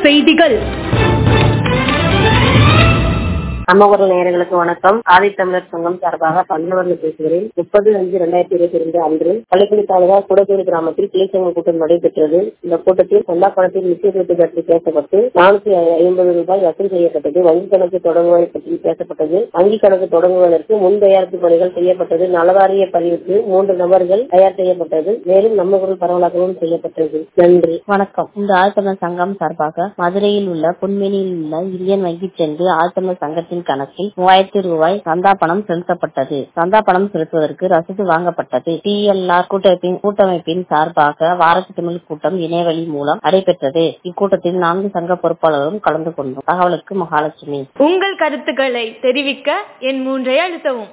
செய்திகள் அம்மகுரல் நேயர்களுக்கு வணக்கம் ஆதித்தமிழர் சங்கம் சார்பாக பல்லவர்கள் பேசுகிறேன் முப்பது அஞ்சு ரெண்டாயிரத்தி இருபத்தி ரெண்டு அன்று பள்ளிக்குடி தாலுகா குடத்தூர் கிராமத்தில் கிளைச்சங்க கூட்டம் நடைபெற்றது இந்த கூட்டத்தில் சொந்தா பணத்தின் முக்கியத்துவத்தை பற்றி பேசப்பட்டு நானூத்தி ஐம்பது ரூபாய் வசூல் செய்யப்பட்டது வங்கி கணக்கு தொடங்குவதை பற்றி பேசப்பட்டது வங்கி கணக்கு தொடங்குவதற்கு முன் தயாரிப்பு பணிகள் செய்யப்பட்டது நலவாரிய பதிவுக்கு மூன்று நபர்கள் தயார் செய்யப்பட்டது மேலும் நம்ம குரல் பரவலாக்கவும் செய்யப்பட்டது நன்றி வணக்கம் இந்த ஆழ்த்தமிழ் சங்கம் சார்பாக மதுரையில் உள்ள பொன்மேனியில் உள்ள இந்தியன் வங்கி சென்று ஆழ்த்தமிழ் சங்கத்தின் கணக்கில் மூவாயிரத்தி ரூபாய் சந்தா பணம் செலுத்தப்பட்டது சந்தா பணம் செலுத்துவதற்கு ரசீது வாங்கப்பட்டது டிஎல்ஆர் கூட்டமைப்பின் கூட்டமைப்பின் சார்பாக வாரத்து தமிழ் கூட்டம் இணையவழி மூலம் நடைபெற்றது இக்கூட்டத்தில் நான்கு சங்க பொறுப்பாளர்களும் கலந்து கொண்டோம் தகவலுக்கு மகாலட்சுமி உங்கள் கருத்துக்களை தெரிவிக்க என் மூன்றை அழுத்தவும்